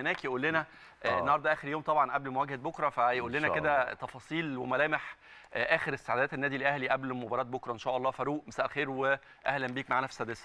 هناك يقول لنا آه، آه. النهارده اخر يوم طبعا قبل مواجهه بكره فيقول إن لنا شاء كده تفاصيل وملامح آه، اخر استعدادات النادي الاهلي قبل مباراه بكره ان شاء الله فاروق مساء الخير واهلا بيك معانا في السادسه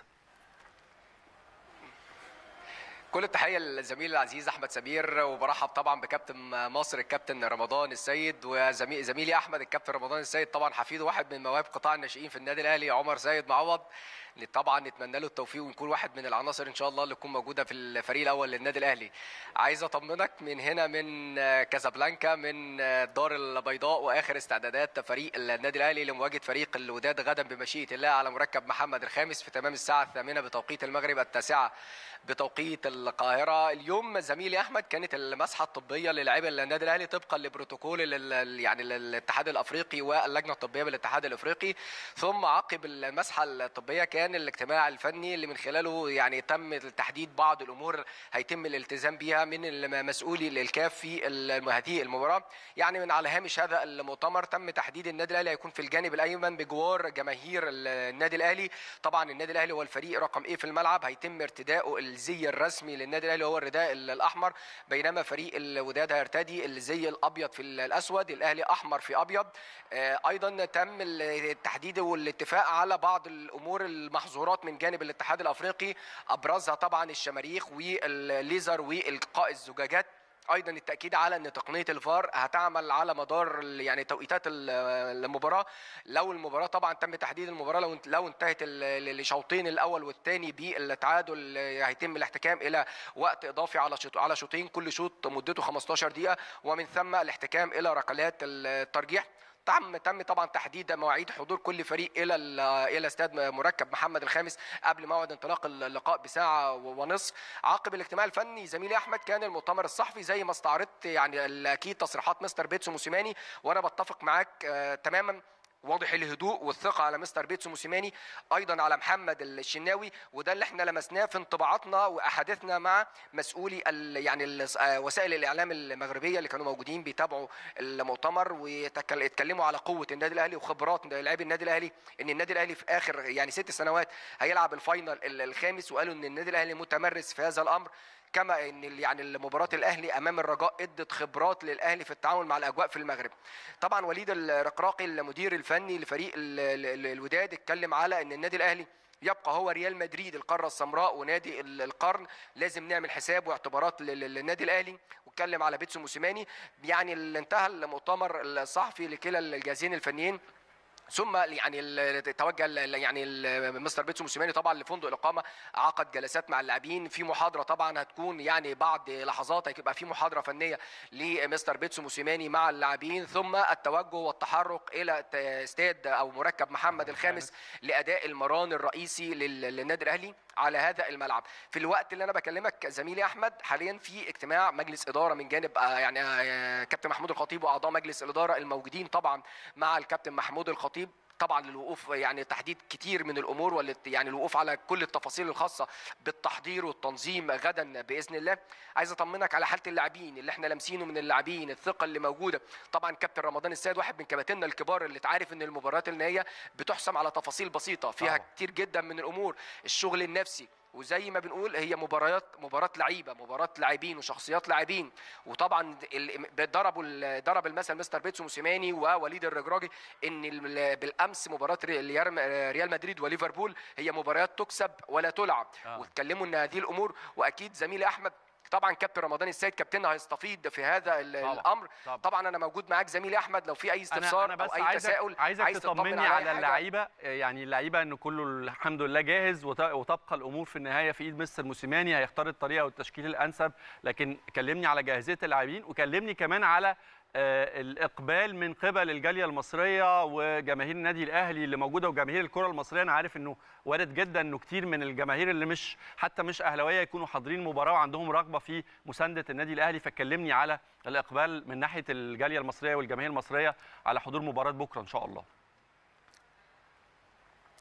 كل التحيه للزميل العزيز احمد سمير وبرحب طبعا بكابتن مصر الكابتن رمضان السيد وزميلي زميلي احمد الكابتن رمضان السيد طبعا حفيده واحد من مواهب قطاع الناشئين في النادي الاهلي عمر سيد معوض اللي طبعا نتمنى له التوفيق ويكون واحد من العناصر ان شاء الله اللي تكون موجوده في الفريق الاول للنادي الاهلي عايز اطمنك من هنا من كازابلانكا من الدار البيضاء واخر استعدادات فريق النادي الاهلي لمواجهه فريق الوداد غدا بمشيئه الله على مركب محمد الخامس في تمام الساعه الثامنه بتوقيت المغرب التاسعه بتوقيت القاهره اليوم زميلي احمد كانت المسحه الطبيه للاعبي النادي الاهلي طبقا لبروتوكول ال- يعني الاتحاد الافريقي واللجنه الطبيه بالاتحاد الافريقي ثم عقب المسحه الطبيه كان الاجتماع الفني اللي من خلاله يعني تم تحديد بعض الامور هيتم الالتزام بيها من المسؤولي للكاف في ال- هذه المباراه يعني من على هامش هذا المؤتمر تم تحديد النادي الاهلي هيكون في الجانب الايمن بجوار جماهير النادي الاهلي طبعا النادي الاهلي هو الفريق رقم ايه في الملعب هيتم ارتداؤه الزي الرسمي للنادي الاهلي هو الرداء الاحمر بينما فريق الوداد هيرتدي الزي الابيض في الاسود الاهلي احمر في ابيض آه، ايضا تم التحديد والاتفاق على بعض الامور المحظورات من جانب الاتحاد الافريقي ابرزها طبعا الشماريخ والليزر والقاء الزجاجات ايضا التاكيد على ان تقنيه الفار هتعمل على مدار ال- يعني توقيتات ال- المباراه لو المباراه طبعا تم تحديد المباراه لو انت- لو انتهت ال- الشوطين الاول والثاني بالتعادل هيتم الاحتكام الى وقت اضافي على شوط على شوطين كل شوط مدته 15 دقيقه ومن ثم الاحتكام الى ركلات الترجيح تم تم طبعا تحديد مواعيد حضور كل فريق الى ال- الى استاد مركب محمد الخامس قبل موعد انطلاق اللقاء بساعه ونصف عقب الاجتماع الفني زميلي احمد كان المؤتمر الصحفي زي ما استعرضت يعني ال- اكيد تصريحات مستر بيتسو موسيماني وانا بتفق معاك آه، تماما واضح الهدوء والثقه على مستر بيتسو موسيماني ايضا على محمد الشناوي وده اللي احنا لمسناه في انطباعاتنا واحاديثنا مع مسؤولي ال يعني ال وسائل الاعلام المغربيه اللي كانوا موجودين بيتابعوا المؤتمر ويتكلموا على قوه النادي الاهلي وخبرات لاعبي النادي الاهلي ان النادي الاهلي في اخر يعني ست سنوات هيلعب الفاينل ال- الخامس وقالوا ان النادي الاهلي متمرس في هذا الامر كما ان ال- يعني مباراه الاهلي امام الرجاء ادت خبرات للاهلي في التعامل مع الاجواء في المغرب طبعا وليد الرقراقي المدير الفني لفريق ال- ال- الوداد اتكلم على ان النادي الاهلي يبقى هو ريال مدريد القاره السمراء ونادي ال- القرن لازم نعمل حساب واعتبارات لل- لل- للنادي الاهلي واتكلم على بيتسو موسيماني يعني اللي انتهى المؤتمر الصحفي لكلا الجهازين الفنيين ثم يعني ال- توجه ال- يعني ال- مستر بيتسو موسيماني طبعا لفندق الاقامه عقد جلسات مع اللاعبين في محاضره طبعا هتكون يعني بعد لحظات هيبقى في محاضره فنيه لمستر بيتسو موسيماني مع اللاعبين ثم التوجه والتحرك الى ت- استاد او مركب محمد الخامس لاداء المران الرئيسي لل- للنادي الاهلي على هذا الملعب في الوقت اللي انا بكلمك زميلي احمد حاليا في اجتماع مجلس اداره من جانب آه، يعني آه، كابتن محمود الخطيب واعضاء مجلس الاداره الموجودين طبعا مع الكابتن محمود الخطيب طبعا للوقوف يعني تحديد كتير من الامور ولا يعني الوقوف على كل التفاصيل الخاصه بالتحضير والتنظيم غدا باذن الله عايز اطمنك على حاله اللاعبين اللي احنا لامسينه من اللاعبين الثقه اللي موجوده طبعا كابتن رمضان السيد واحد من كباتننا الكبار اللي تعرف ان المباريات النهائيه بتحسم على تفاصيل بسيطه فيها طبعاً. كتير جدا من الامور الشغل النفسي وزي ما بنقول هي مباريات مباراه لعيبه مباراه لاعبين وشخصيات لاعبين وطبعا ال- ضربوا ال- ضرب المثل مستر بيتسو موسيماني ووليد الرجراجي ان ال- بالامس مباراه ريال ريال مدريد وليفربول هي مباريات تكسب ولا تلعب آه. واتكلموا ان هذه الامور واكيد زميلي احمد طبعا كابتن رمضان السيد كابتننا هيستفيد في هذا ال- طبعاً. الامر طبعاً. طبعا انا موجود معاك زميلي احمد لو في اي استفسار انا انا بس او اي عايزك تساؤل عايزك عايز تطمن تطمني على أي على حاجة. اللعيبه يعني اللعيبه ان كله الحمد لله جاهز وت- وتبقى الامور في النهايه في ايد مستر موسيماني هيختار الطريقه والتشكيل الانسب لكن كلمني على جاهزيه اللاعبين وكلمني كمان على آه، الاقبال من قبل الجاليه المصريه وجماهير النادي الاهلي اللي موجوده وجماهير الكره المصريه انا عارف انه وارد جدا انه كتير من الجماهير اللي مش حتى مش اهلاويه يكونوا حاضرين مباراه وعندهم رغبه في مسانده النادي الاهلي فكلمني على الاقبال من ناحيه الجاليه المصريه والجماهير المصريه على حضور مباراه بكره ان شاء الله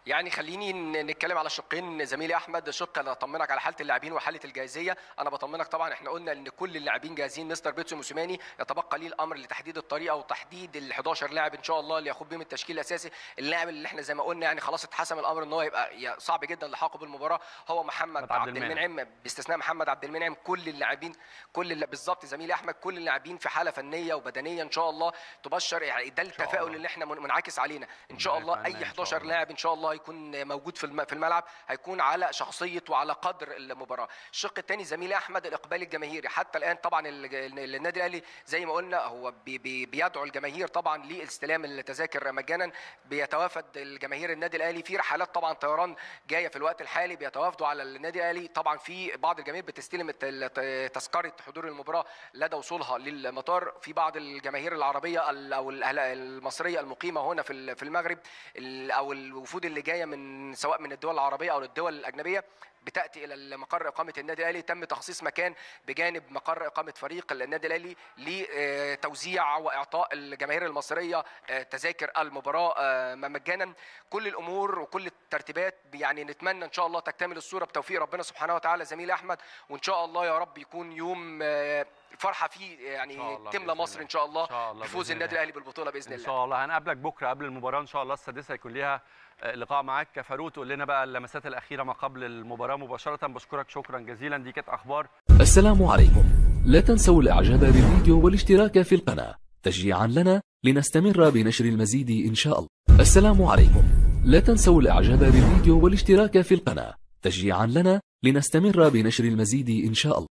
يعني خليني ن- نتكلم على شقين زميلي احمد شق انا اطمنك على حاله اللاعبين وحاله الجاهزيه انا بطمنك طبعا احنا قلنا ان كل اللاعبين جاهزين مستر بيتسو موسيماني يتبقى ليه الامر لتحديد الطريقه وتحديد ال 11 لاعب ان شاء الله اللي ياخد بيهم التشكيل الاساسي اللاعب اللي احنا زي ما قلنا يعني خلاص اتحسم الامر ان هو يبقى يا- صعب جدا لحاقه بالمباراه هو محمد عبد عبد المنعم. المنعم باستثناء محمد عبد المنعم كل اللاعبين كل الل- بالظبط زميلي احمد كل اللاعبين في حاله فنيه وبدنيه ان شاء الله تبشر يعني ده التفاؤل الله. اللي احنا من- منعكس علينا ان شاء ربنا الله يتمنى اي إن شاء 11 الله. لاعب ان شاء الله هيكون موجود في الم- في الملعب هيكون على شخصيه وعلى قدر المباراه الشق الثاني زميلي احمد الاقبال الجماهيري حتى الان طبعا ال- ال- النادي الاهلي زي ما قلنا هو بي بي بيدعو الجماهير طبعا لاستلام التذاكر مجانا بيتوافد الجماهير النادي الاهلي في رحلات طبعا طيران جايه في الوقت الحالي بيتوافدوا على النادي الاهلي طبعا في بعض الجماهير بتستلم الت- الت- تذكره حضور المباراه لدى وصولها للمطار في بعض الجماهير العربيه ال- او الأهل- المصريه المقيمه هنا في ال- في المغرب ال- او الوفود اللي جايه من سواء من الدول العربيه او الدول الاجنبيه بتاتي الى مقر اقامه النادي الاهلي تم تخصيص مكان بجانب مقر اقامه فريق النادي الاهلي لتوزيع واعطاء الجماهير المصريه آه، تذاكر المباراه آه، مجانا كل الامور وكل الترتيبات يعني نتمنى ان شاء الله تكتمل الصوره بتوفيق ربنا سبحانه وتعالى زميلي احمد وان شاء الله يا رب يكون يوم آه، فرحه فيه إن شاء يعني الله تملى بإذن مصر الله. ان شاء الله إن شاء الله بفوز بإذن النادي الله. الاهلي بالبطوله باذن ان الله شاء الله هنقابلك بكره قبل المباراه ان شاء الله السادسه يكون ليها آه، لقاء معاك فاروق تقول لنا بقى اللمسات الاخيره ما قبل المباراه مباشره بشكرك شكرا جزيلا دي كانت اخبار السلام عليكم لا تنسوا الاعجاب بالفيديو والاشتراك في القناة تشجيعا لنا لنستمر بنشر المزيد ان شاء الله السلام عليكم لا تنسوا الاعجاب بالفيديو والاشتراك في القناة تشجيعا لنا لنستمر بنشر المزيد ان شاء الله